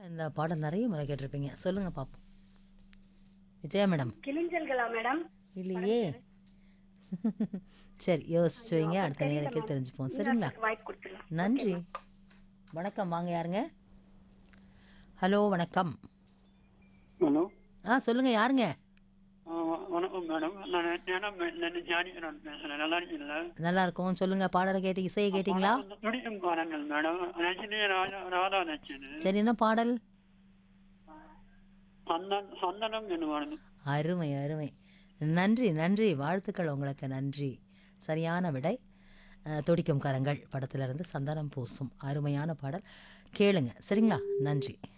இந்த பாடல் நிறைய முறை கேட்டிருப்பீங்க சொல்லுங்க பாப்போம் விஜயா மேடம் கிளிஞ்சல்களா மேடம் இல்லையே சரி யோசிச்சு வைங்க அடுத்த நேரக்கே தெரிஞ்சுப்போம் சரிங்களா வாய்ப்பு கொடுத்துடலாம் நன்றி வணக்கம் வாங்க யாருங்க ஹலோ வணக்கம் ஹலோ ஆ சொல்லுங்க யாருங்க ஆ, வணக்கம் மேடம் நான் ஞானம் நான் ஞானி நான் பேசுறேன் நல்லா இருக்கீங்களா நல்லா இருக்கும் சொல்லுங்க பாடலை கேட்டு இசையை கேட்டிங்களா துடிக்கும் பாருங்கள் மேடம் ரஜினி ராஜா ராதா நச்சனு சரி என்ன பாடல் சந்தன் சந்தனம் என்னவானது அருமை அருமை நன்றி நன்றி வாழ்த்துக்கள் உங்களுக்கு நன்றி சரியான விடை அஹ், துடிக்கும் கரங்கள் படத்திலிருந்து சந்தனம் பூசும் அருமையான பாடல் கேளுங்க சரிங்களா நன்றி